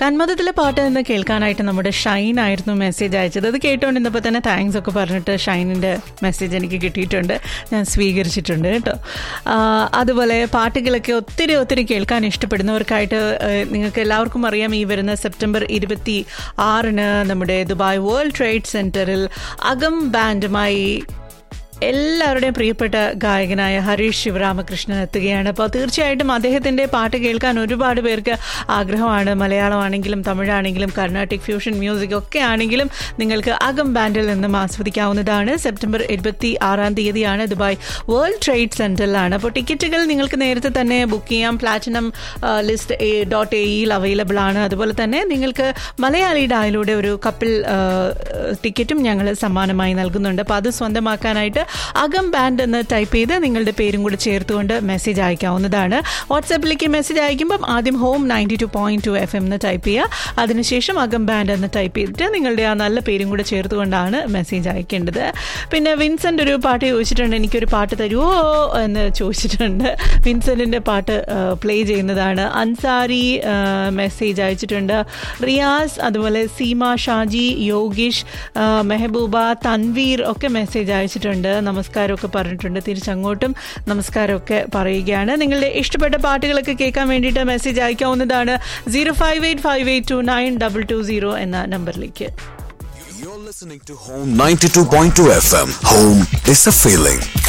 ജന്മദിനത്തിലെ പാട്ട് എന്ന് കേൾക്കാനായിട്ട് നമ്മുടെ ഷൈൻ ആയിരുന്നു മെസ്സേജ് അയച്ചത് അത് കേട്ടോണ്ടിരുന്നപ്പോൾ തന്നെ താങ്ക്സ് ഒക്കെ പറഞ്ഞിട്ട് ഷൈനിൻ്റെ മെസ്സേജ് എനിക്ക് കിട്ടിയിട്ടുണ്ട് ഞാൻ സ്വീകരിച്ചിട്ടുണ്ട് കേട്ടോ ആ, അതുപോലെ പാട്ടുകളൊക്കെ ഒത്തിരി ഒത്തിരി കേൾക്കാൻ ഇഷ്ടപ്പെടുന്നവർക്കായിട്ട് ഏഹ്, നിങ്ങൾക്ക് എല്ലാവർക്കും അറിയാം ഈ വരുന്ന സെപ്റ്റംബർ ഇരുപത്തി ആറിന് നമ്മുടെ ദുബായ് വേൾഡ് ട്രേഡ് സെൻറ്ററിൽ അകം ബാൻഡുമായി എല്ലാവരുടെയും പ്രിയപ്പെട്ട ഗായകനായ ഹരീഷ് ശിവരാമകൃഷ്ണൻ എത്തുകയാണ് അപ്പോൾ തീർച്ചയായിട്ടും അദ്ദേഹത്തിൻ്റെ പാട്ട് കേൾക്കാൻ ഒരുപാട് പേർക്ക് ആഗ്രഹമാണ് മലയാളമാണെങ്കിലും തമിഴാണെങ്കിലും കർണാട്ടിക് ഫ്യൂഷൻ മ്യൂസിക് ഒക്കെ ആണെങ്കിലും നിങ്ങൾക്ക് അകം ബാൻഡിൽ നിന്നും ആസ്വദിക്കാവുന്നതാണ് സെപ്റ്റംബർ ഇരുപത്തി ആറാം തീയതിയാണ് ദുബായ് വേൾഡ് ട്രേഡ് സെൻറ്ററിലാണ് അപ്പോൾ ടിക്കറ്റുകൾ നിങ്ങൾക്ക് നേരത്തെ തന്നെ ബുക്ക് ചെയ്യാം പ്ലാറ്റിനം ലിസ്റ്റ് എ ഡോട്ട് എയിൽ അവൈലബിൾ ആണ് അതുപോലെ തന്നെ നിങ്ങൾക്ക് മലയാളി ഡായിലൂടെ ഒരു കപ്പിൾ ടിക്കറ്റും ഞങ്ങൾ സമ്മാനമായി നൽകുന്നുണ്ട് അപ്പോൾ അത് സ്വന്തമാക്കാനായിട്ട് അകം ബാൻഡ് എന്ന് ടൈപ്പ് ചെയ്ത് നിങ്ങളുടെ പേരും കൂടി ചേർത്തുകൊണ്ട് മെസ്സേജ് അയക്കാവുന്നതാണ് വാട്സാപ്പിലേക്ക് മെസ്സേജ് അയക്കുമ്പം ആദ്യം home ninety two point two F M എന്ന് ടൈപ്പ് ചെയ്യുക അതിനുശേഷം അകം ബാൻഡ് എന്ന് ടൈപ്പ് ചെയ്തിട്ട് നിങ്ങളുടെ ആ നല്ല പേരും കൂടെ ചേർത്തുകൊണ്ടാണ് മെസ്സേജ് അയക്കേണ്ടത് പിന്നെ വിൻസെൻ്റ് ഒരു പാട്ട് ചോദിച്ചിട്ടുണ്ട് എനിക്കൊരു പാട്ട് തരുമോ എന്ന് ചോദിച്ചിട്ടുണ്ട് വിൻസെൻറ്റിൻ്റെ പാട്ട് പ്ലേ ചെയ്യുന്നതാണ് അൻസാരി മെസ്സേജ് അയച്ചിട്ടുണ്ട് റിയാസ് അതുപോലെ സീമ ഷാജി യോഗീഷ് ആ, മെഹബൂബ തൻവീർ ഒക്കെ മെസ്സേജ് അയച്ചിട്ടുണ്ട് നമസ്കാരമൊക്കെ പറഞ്ഞിട്ടുണ്ട് തിരിച്ചങ്ങോട്ടും നമസ്കാരമൊക്കെ പറയുകയാണ് നിങ്ങളുടെ ഇഷ്ടപ്പെട്ട പാട്ടുകളൊക്കെ കേൾക്കാൻ വേണ്ടിയിട്ട് മെസ്സേജ് അയക്കാവുന്നതാണ് zero five eight five eight two nine double two zero എന്ന നമ്പറിലേക്ക് You're listening to Home 92.2 FM. Home is a feeling.